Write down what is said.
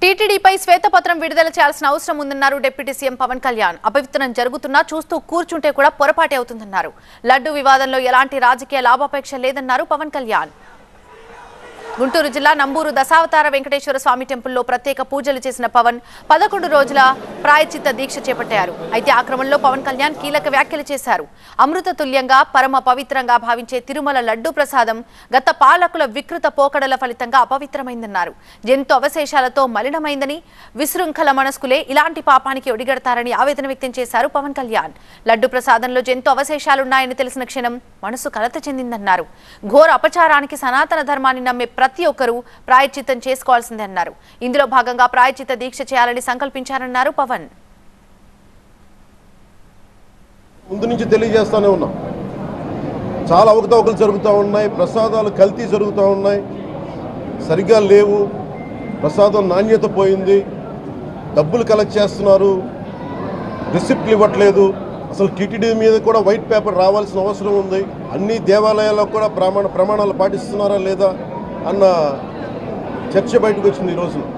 టీటీడీపై శ్వేతపత్రం విడుదల చేయాల్సిన అవసరం ఉందన్నారు డిప్యూటీ సీఎం పవన్ కళ్యాణ్ అపవిత్రం జరుగుతున్నా చూస్తూ కూర్చుంటే కూడా పొరపాటే అవుతుందన్నారు లడ్డు వివాదంలో ఎలాంటి రాజకీయ లాభాపేక్ష లేదన్నారు పవన్ కళ్యాణ్ గుంటూరు జిల్లా నంబూరు దశావతార వెంకటేశ్వర స్వామి టెంపుల్లో ప్రత్యేక పూజలు చేసిన పవన్ పదకొండు రోజుల ప్రాయచిత్త దీక్ష చేపట్టారు అయితే ఆ క్రమంలో పవన్ కళ్యాణ్ కీలక వ్యాఖ్యలు చేశారు అమృత తుల్యంగా పరమ పవిత్రంగా భావించే తిరుమల లడ్డూ ప్రసాదం గత పాలకుల వికృత పోకడల ఫలితంగా అపవిత్రమైందన్నారు జంతు అవశేషాలతో మలినమైందని విశృంఖల మనస్కులే ఇలాంటి పాపానికి ఒడిగడతారని ఆవేదన వ్యక్తం చేశారు పవన్ కళ్యాణ్ లడ్డు ప్రసాదంలో జంతు అవశేషాలున్నాయని తెలిసిన క్షణం మనసు కలత చెందిందన్నారు ఘోర అపచారానికి సనాతన ధర్మాన్ని నమ్మే ప్రతి ఒక్కరూ ప్రాయచిత్తం చేసుకోవాల్సిందే అన్నారు ఇందులో భాగంగా ప్రాయచిత్త దీక్ష చేయాలని సంకల్పించారన్నారు పవన్ ముందు నుంచి తెలియజేస్తూనే ఉన్నాం చాలా అవకతవకలు జరుగుతూ ఉన్నాయి ప్రసాదాలు కల్తీ జరుగుతూ ఉన్నాయి సరిగ్గా లేవు ప్రసాదం నాణ్యత పోయింది డబ్బులు కలెక్ట్ చేస్తున్నారు రిసిప్ట్లు ఇవ్వట్లేదు అసలు టీటీడీ మీద కూడా వైట్ పేపర్ రావాల్సిన అవసరం ఉంది అన్ని దేవాలయాల్లో కూడా ప్రమాణ ప్రమాణాలు పాటిస్తున్నారా లేదా అన్న చర్చ బయటకు వచ్చింది ఈరోజు